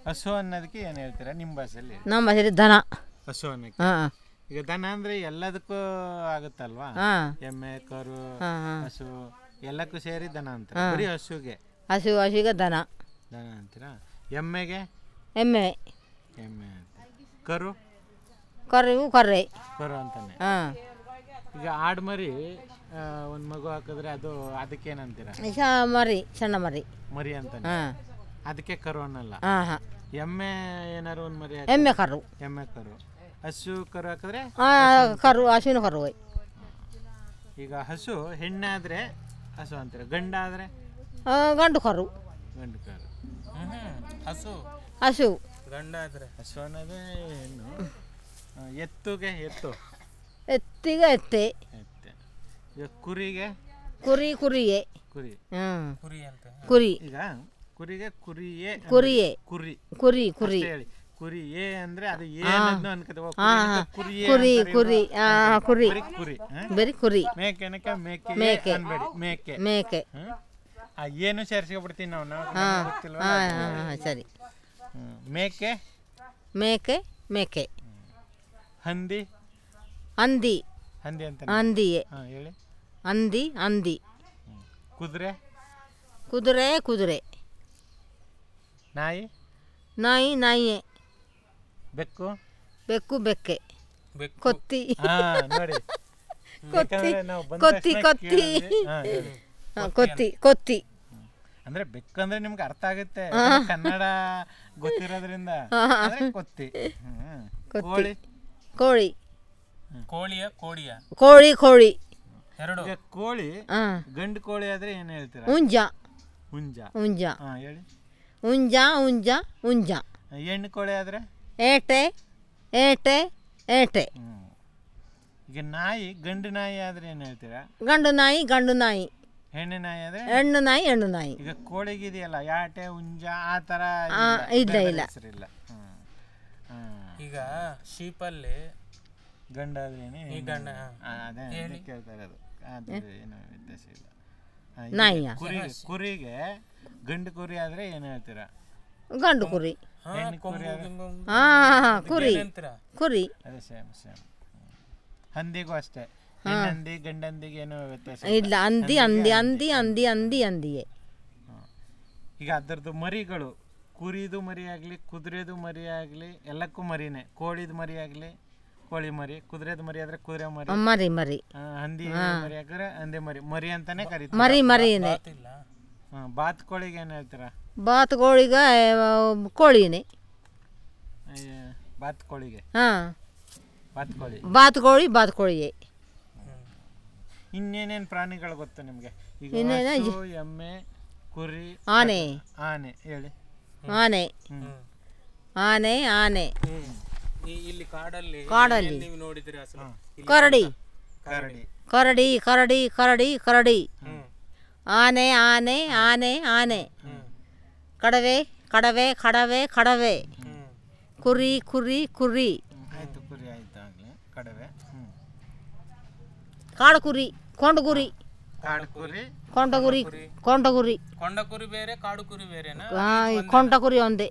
ಹಸು ಅನ್ನೋದಕ್ಕೆ ಏನು ಹೇಳ್ತೀರಾ ನಿಮ್ಮ ಭಾಷೆಯಲ್ಲಿ ಹೇಳಿ. ನಮ್ಮ ಹೆಸರು ದನ ಹಸು ಅನ್ನಕ್ಕೆ ಹಾಂ ಈಗ ದನ ಅಂದ್ರೆ ಎಲ್ಲದಕ್ಕೂ ಆಗುತ್ತಲ್ವಾ ಹಾಂ ಎಮ್ಮೆ ಕರು ಹಾಂ ಹಾಂ ಹಸು ಎಲ್ಲಕ್ಕೂ ಸೇರಿ ದನ ಅಂತಾರೆ ಬರೀ ಹಸುಗೆ ಹಸು ಹಸುಗೆ ದನ ದನ ಅಂತೀರಾ ಎಮ್ಮೆಗೆ ಎಮ್ಮೆ ಎಮ್ಮೆ ಅಂತ ಕರು ಕರಿವು ಕರ್ರೆ ಕರು ಅಂತಾನೆ ಹಾಂ ಈಗ ಆಡು ಮರಿ ಒಂದು ಮಗು ಹಾಕಿದ್ರೆ ಅದು ಅದಕ್ಕೇನಂತೀರ ಸ ಮರಿ ಸಣ್ಣ ಮರಿ ಮರಿ ಅಂತಾನೆ ಹಾಂ ಅದಕ್ಕೆ ಕರು ಅನ್ನಲ್ಲ ಹಾಂ ಹಾಂ ಎಮ್ಮೆ ಏನಾರು ಒಂದು ಮರಿ ಹಾಕಿ ಎಮ್ಮೆ ಕರು ಎಮ್ಮೆ ಕರು ಹಸು ಕರು ಹಾಕಿದ್ರೆ ಹಾಂ ಕರು ಹಸುವಿನ ಕರು ಈಗ ಹಸು ಹೆಣ್ಣಾದ್ರೆ ಹಸು ಅಂತೀರ ಗಂಡ ಆದ್ರೆ ಆ, ಗಂಡು ಕರು ಗಂಡು ಕರು ಹಸು ಹಸು ಗಂಡ ಆದ್ರೆ ಹಸು ಅನ್ನೋದೇ ಹೆಣ್ಣು ಆ, ಎತ್ತುಗೆ ಎತ್ತು ಎತ್ತಿಗೆ ಎತ್ತೆ ಎತ್ತೆ ಈಗ ಕುರಿಗೆ ಕುರಿ ಕುರಿಯೇ ಕುರಿ ಹಾಂ ಕುರಿ ಅಂತ ಕುರಿ ಈಗ ಕುರಿಗೆ ಕುರಿಯೇ ಅಂದ್ರೆ ಕುರಿಯೇ ಕುರಿ ಕುರಿ ಕುರಿ ಅಷ್ಟೇ ಹೇಳಿ ಕುರಿ ಏ ಅಂದ್ರೆ ಅದು ಏನನ್ನು ಅನ್ಕೋತೀವಿ ಕುರಿ ಕುರಿ ಕುರಿ ಆ, ಕುರಿ ಕುರಿ ಹ? ಬರೀ ಕುರಿ ಮೇಕೆನಕ ಮೇಕೆ ಮೇಕೆ. ಅನ್ಬೇಡಿ ಮೇಕೆ ಮೇಕೆ ಹ? ಆ ಏನು ಸೇರಿಸ್ಕೊಬಿಡ್ತೀವಿ ನಾವು ನಾವು ಹಾಂ ಗೊತ್ತಿಲ್ವಾ ಹಾಂ ಹಾಂ ಹಾಂ ಸರಿ ಹ್ಮ್. ಮೇಕೆ ಮೇಕೆ ಮೇಕೆ ಹಂದಿ ಹಂದಿ ಹಂದಿ ಅಂತ ಹಂದಿಯೇ ಹಾಂ ಹೇಳಿ ಹಂದಿ ಹಂದಿ ಹ್ಮ್. ಕುದುರೆ ಕುದುರೆ ಕುದುರೆ ನಾಯಿ ನಾಯಿ ನಾಯಿಯೇ ಬೆಕ್ಕು ಬೆಕ್ಕು ಬೆಕ್ಕೆ ಬೆಕ್ಕು ಕೊತ್ತಿ ಹಾ ನೋಡಿ ಕೊತ್ತಿ ಯಾಕಂದ್ರೆ ನಾವು ಬಂದ ಕೊತ್ತಿ ತಕ್ಷಣ ಕೊತ್ತಿ ಕೇಳಿದ್ವಿ. ಹಾ, ಹೇಳಿ. ಹಾ, ಕೊತ್ತಿ ಕೊತ್ತಿ ಅಂದ್ರೆ ಬೆಕ್ಕು ಅಂದ್ರೆ ನಿಮ್ಗೆ ಅರ್ಥ ಆಗುತ್ತೆ ಕನ್ನಡ ಗೊತ್ತಿರೋದ್ರಿಂದ ಅಂದ್ರೆ ಕೊತ್ತಿ ಹ್ಮ್. ಕೋಳಿ ಕೋಳಿ ಕೋಳಿಯ ಕೋಳಿಯ ಕೋಳಿ ಕೋಳಿ ಎರಡು ಈಗ ಕೋಳಿ ಹಾಂ ಗಂಡು ಕೋಳಿ ಆದ್ರೆ ಏನ್ ಹೇಳ್ತೀರಾ ಹುಂಜ ಹುಂಜ ಹುಂಜ ಹಾ ಹೇಳಿ ಹುಂಜ ಹುಂಜ ಹುಂಜ ಹೆಣ್ಣು ಕೋಳಿ ಆದ್ರೆ ಏಟೆ ಏಟೆ ಏಟೆ ಹ್ಮ್ ಈಗ ನಾಯಿ ಗಂಡು ನಾಯಿ ಆದ್ರೆ ಏನ್ ಹೇಳ್ತೀರಾ ಗಂಡು ನಾಯಿ ಗಂಡು ನಾಯಿ ಹೆಣ್ಣು ನಾಯಿ ಆದ್ರೆ ಹೆಣ್ಣು ನಾಯಿ ಹೆಣ್ಣು ನಾಯಿ ಈಗ ಕೋಳಿಗಿದೆಯಲ್ಲ ಯಾಟೆ ಹುಂಜ ಆ ತರ ಆ, ಇಲ್ಲ, ಇಲ್ಲ. ಹೆಸರಿಲ್ಲ ಹ್ಮ್ ಹ್ಮ್ ಈಗ ಶೀಪಲ್ಲಿ ಗಂಡಾದ್ರೆ ಏನು ಈ ಗಂಡ ಆ, ಅದೇ ಅದೇ ಕೇಳ್ತಾ ಇರೋದು ಅದು ಏನು ವ್ಯತ್ಯಾಸ ಇಲ್ಲ ಆ, ಈಗ ನಾಯಿಯ ಕುರಿಗೆ ಕುರಿಗೆ ಗಂಡು ಕುರಿ ಆದ್ರೆ ಏನು ಹೇಳ್ತೀರಾ ಗಂಡು ಕುರಿ ಹಾ, ಹೆಣ್ಣು ಕೊಂಬು ಕುರಿ ಆದ್ರೆ ಗಿಂಬು ಹಾಂ ಹಾಂ ಕುರಿ ಅಂತೀರ ಕುರಿ ಅದೇ ಸೇಮ್ ಸೇಮ್ ಹಂದಿಗೂ ಅಷ್ಟೇ ಹೆಣ್ಣಂದಿ ಗಂಡಂದಿಗೆ ಏನು ವ್ಯತ್ಯಾಸ ಇಲ್ಲ ಅಂದಿ ಅಂದಿ ಅಂದಿ ಅಂದಿ ಅಂದಿ ಅಂದಿಯೇ ಹ್ಮ್. ಈಗ ಅದರದ್ದು ಮರಿಗಳು ಕುರಿದು ಮರಿ ಆಗಲಿ ಕುದುರೆದು ಮರಿ ಆಗಲಿ ಎಲ್ಲಕ್ಕೂ ಮರಿನೇ ಕೋಳಿದು ಮರಿ ಆಗಲಿ ಕೋಳಿ ಮರಿ ಕುದುರೆದು ಮರಿ ಆದ್ರೆ ಕುದುರೆ ಮರಿ ಮರಿ ಮರಿ ಆ, ಹಂದಿ ಮರಿ ಹಾಕಿದ್ರೆ ಹಂದಿ ಮರಿ ಮರಿ ಅಂತಾನೆ ಕರೀತಾರೆ ಮರಿ ಮರಿನೇ ಇಲ್ಲ ಹ್ಮ್, ಬಾತ್ ಕೋಳಿಗೆ ಏನು ಹೇಳ್ತೀರಾ ಬಾತ್ ಕೋಳಿಗೆ ಆ, ಕೋಳಿನೇ ಅಯ್ಯ, ಬಾತ್ ಕೋಳಿಗೆ ಹಾಂ ಬಾತ್ ಕೋಳಿ ಬಾತ್ ಕೋಳಿ ಬಾತ್ ಕೋಳಿಯೇ ಇನ್ನೇನೇನು ಪ್ರಾಣಿಗಳು ಗೊತ್ತು ನಿಮಗೆ ಈಗ ಇನ್ನೇನು ಹಸು, ಎಮ್ಮೆ ಕುರಿ ಆನೆ ಆನೆ ಹೇಳಿ ಆನೆ ಹ್ಮ್. ಆನೆ ಆನೆ ಈ ಇಲ್ಲಿ ಕಾಡಲ್ಲಿ ಕಾಡಲ್ಲಿ. ಏನ್ ನೀವು ನೋಡಿದಿರಿ ಅಸಲು ಇಲ್ಲಿ ಕರಡಿ ಕರಡಿ ಕರಡಿ ಕರಡಿ ಕರಡಿ ಕರಡಿ ಹ್ಮ್ ಆನೆ ಆನೆ ಆನೆ ಆನೆ ಹ್ಮ್ ಕಡವೆ ಕಡವೆ ಕಡವೆ ಕಡವೆ ಹ್ಮ್ ಕುರಿ ಕುರಿ ಕುರಿ ಆಯ್ತು ಕುರಿ ಆಯ್ತು ಆಗಲಿ ಕಡವೆ ಹ್ಞೂ ಕಾಡು ಕುರಿ ಕೊಂಡ ಕುರಿ ಕಾಡು ಕುರಿ ಕೊಂಡ ಕುರಿ ಕೊಂಡ ಕುರಿ ಕೊಂಡ ಕುರಿ ಬೇರೆ ಕಾಡು ಕುರಿ ಬೇರೆನಾ ಆ, ಈ ಕೊಂಡ ಕುರಿ ಒಂದೇ